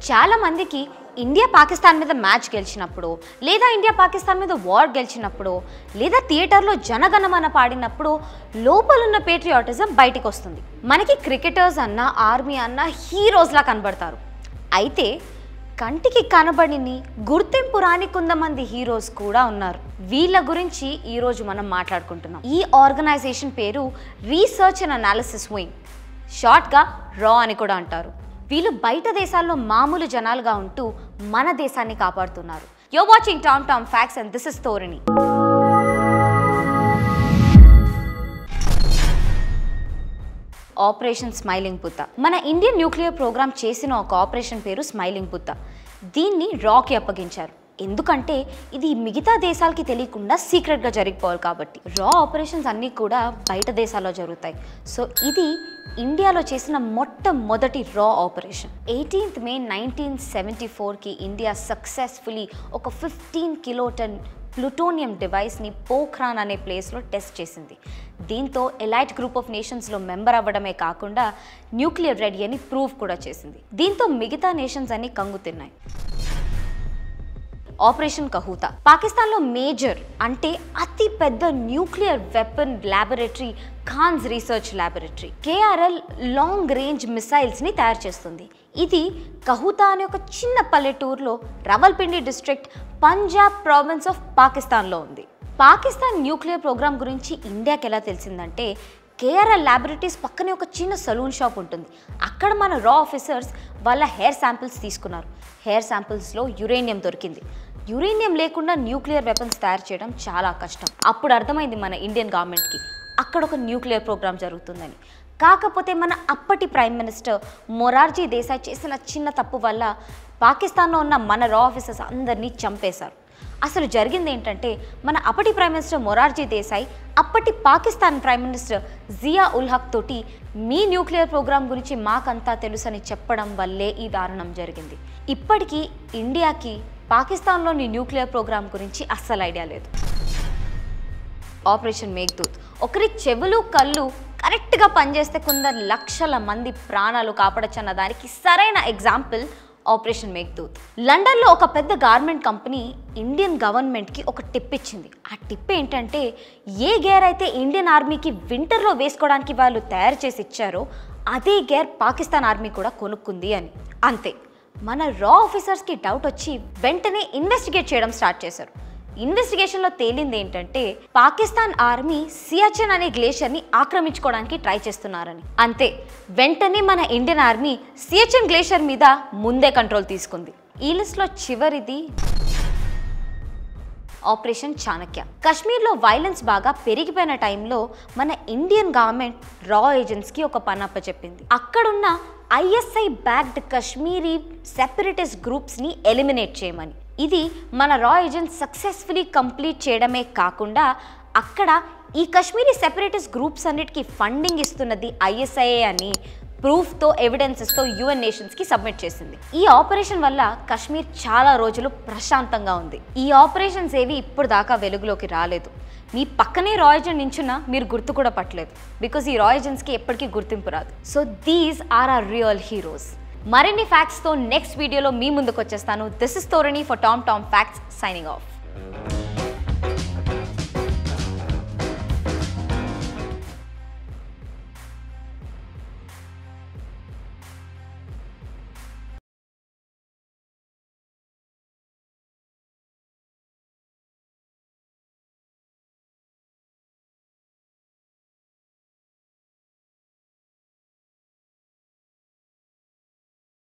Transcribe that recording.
చాలా మందికి ఇండియా పాకిస్తాన్ మీద మ్యాచ్ గెలిచినప్పుడు లేదా ఇండియా పాకిస్తాన్ మీద వార్ గెలిచినప్పుడు లేదా థియేటర్లో జనగణమన పాడినప్పుడు లోపలున్న పేట్రియాటిజం బయటికి వస్తుంది మనకి క్రికెటర్స్ అన్న ఆర్మీ అన్న హీరోస్లా కనబడతారు అయితే కంటికి కనబడిని గుర్తింపు రాని కొంతమంది హీరోస్ కూడా ఉన్నారు వీళ్ళ గురించి ఈరోజు మనం మాట్లాడుకుంటున్నాం ఈ ఆర్గనైజేషన్ పేరు రీసెర్చ్ అండ్ అనాలిసిస్ వింగ్ షార్ట్గా రా అని కూడా అంటారు వీళ్ళు బయట దేశాల్లో మామూలు జనాలుగా ఉంటూ మన దేశాన్ని కాపాడుతున్నారు yo watching Tom Tom facts and this is తోరణి ఆపరేషన్ స్మైలింగ్ పుత్త మన ఇండియన్ న్యూక్లియర్ ప్రోగ్రామ్ చేసిన ఒక ఆపరేషన్ పేరు స్మైలింగ్ పుత్త దీన్ని రాకి అప్పగించారు ఎందుకంటే ఇది మిగతా దేశాలకి తెలియకుండా సీక్రెట్గా జరిగిపోవాలి కాబట్టి రా ఆపరేషన్స్ అన్నీ కూడా బయట దేశాల్లో జరుగుతాయి సో ఇది ఇండియాలో చేసిన మొట్టమొదటి రా operation eighteenth May nineteen seventy ఫోర్కి ఇండియా సక్సెస్ఫుల్లీ ఒక ఫిఫ్టీన్ కిలోటన్ ప్లూటోనియం డివైస్ని పోఖ్రాన్ అనే ప్లేస్లో టెస్ట్ చేసింది దీంతో ఎలైట్ గ్రూప్ ఆఫ్ నేషన్స్లో మెంబర్ అవ్వడమే కాకుండా న్యూక్లియర్ రెడీ అని ప్రూవ్ కూడా చేసింది దీంతో మిగతా నేషన్స్ అన్ని కంగు తిన్నాయి ఆపరేషన్ కహూతా పాకిస్తాన్లో మేజర్ అంటే అతి పెద్ద nuclear weapon laboratory Khan's research laboratory KRL long range మిసైల్స్ని తయారు చేస్తుంది ఇది కహూతా అనే ఒక చిన్న పల్లెటూరులో Rawalpindi district Punjab province of పాకిస్తాన్లో ఉంది పాకిస్తాన్ న్యూక్లియర్ ప్రోగ్రామ్ గురించి ఇండియాకి ఎలా తెలిసిందంటే కేఆర్ఎల్ ల్యాబొరేటరీస్ పక్కనే ఒక చిన్న సలూన్ షాప్ ఉంటుంది అక్కడ మన రా ఆఫీసర్స్ వాళ్ళ హెయిర్ శాంపిల్స్ తీసుకున్నారు హెయిర్ శాంపిల్స్లో యురేనియం దొరికింది యురేనియం లేకుండా న్యూక్లియర్ వెపన్స్ తయారు చేయడం చాలా కష్టం అప్పుడు అర్థమైంది మన ఇండియన్ గవర్నమెంట్కి అక్కడ ఒక న్యూక్లియర్ ప్రోగ్రామ్ జరుగుతుందని కాకపోతే మన అప్పటి ప్రైమ్ మినిస్టర్ మొరార్జీ దేశాయ్ చేసిన చిన్న తప్పు వల్ల పాకిస్తాన్లో ఉన్న మన రా ఆఫీసర్స్ అందరినీ చంపేశారు అసలు జరిగింది ఏంటంటే మన అప్పటి ప్రైమ్ మినిస్టర్ మొరార్జీ దేశాయ్ అప్పటి పాకిస్తాన్ ప్రైమ్ మినిస్టర్ జియా ఉల్ హక్ తోటి మీ న్యూక్లియర్ ప్రోగ్రామ్ గురించి మాకంతా తెలుసని చెప్పడం వల్లే ఈ దారుణం జరిగింది ఇప్పటికీ ఇండియాకి పాకిస్తాన్లోని న్యూక్లియర్ ప్రోగ్రామ్ గురించి అస్సలు ఐడియా లేదు ఆపరేషన్ మేఘదూత్ ఒకరి చెవులు కళ్ళు కరెక్ట్గా పనిచేస్తే కొందరు లక్షల మంది ప్రాణాలు కాపాడచ్చన్న దానికి సరైన ఎగ్జాంపుల్ ఆపరేషన్ మేఘదూత్ లండన్లో ఒక పెద్ద గార్మెంట్ కంపెనీ ఇండియన్ గవర్నమెంట్కి ఒక టిప్ ఇచ్చింది ఆ టిప్ ఏంటంటే ఏ గేర్ అయితే ఇండియన్ ఆర్మీకి వింటర్లో వేసుకోవడానికి వాళ్ళు తయారు చేసి ఇచ్చారో అదే గేర్ పాకిస్తాన్ ఆర్మీ కూడా కొనుక్కుంది అని అంతే మన రా ఆఫీసర్స్కి డౌట్ వచ్చి వెంటనే ఇన్వెస్టిగేట్ చేయడం స్టార్ట్ చేశారు ఇన్వెస్టిగేషన్లో తేలింది ఏంటంటే పాకిస్తాన్ ఆర్మీ సియాచెన్ అనే గ్లేషియర్ని ఆక్రమించుకోవడానికి ట్రై చేస్తున్నారని అంతే వెంటనే మన ఇండియన్ ఆర్మీ సియాచెన్ గ్లేషియర్ మీద ముందే కంట్రోల్ తీసుకుంది ఈ లిస్ట్లో చివరిది ఆపరేషన్ చాణక్య కశ్మీర్లో వైలెన్స్ బాగా పెరిగిపోయిన టైంలో మన ఇండియన్ గవర్నమెంట్ రా ఏజెంట్స్కి ఒక పనప్ప చెప్పింది అక్కడున్న ఐఎస్ఐ బ్యాక్డ్ కశ్మీరీ సెపరేటిస్ట్ గ్రూప్స్ని ఎలిమినేట్ చేయమని ఇది మన రా ఏజెంట్స్ సక్సెస్ఫుల్లీ కంప్లీట్ చేయడమే కాకుండా అక్కడ ఈ కశ్మీరీ సెపరేటిస్ట్ గ్రూప్స్ అన్నిటికీ ఫండింగ్ ఇస్తున్నది ఐఎస్ఐఏ అని ప్రూఫ్తో ఎవిడెన్సెస్తో యుఎన్ నేషన్స్కి సబ్మిట్ చేసింది ఈ ఆపరేషన్ వల్ల కశ్మీర్ చాలా రోజులు ప్రశాంతంగా ఉంది ఈ ఆపరేషన్స్ ఏవి ఇప్పుడు దాకా వెలుగులోకి రాలేదు మీ పక్కనే రాయజన్ నించున్నా మీరు గుర్తు కూడా పట్టలేదు బికాజ్ ఈ రాయజన్స్కి ఎప్పటికీ గుర్తింపు రాదు so these are are real heroes మరిన్ని ఫ్యాక్ట్స్తో నెక్స్ట్ వీడియోలో మీ ముందుకు వచ్చేస్తాను దిస్ ఇస్ తోరణి for Tom Tom facts signing of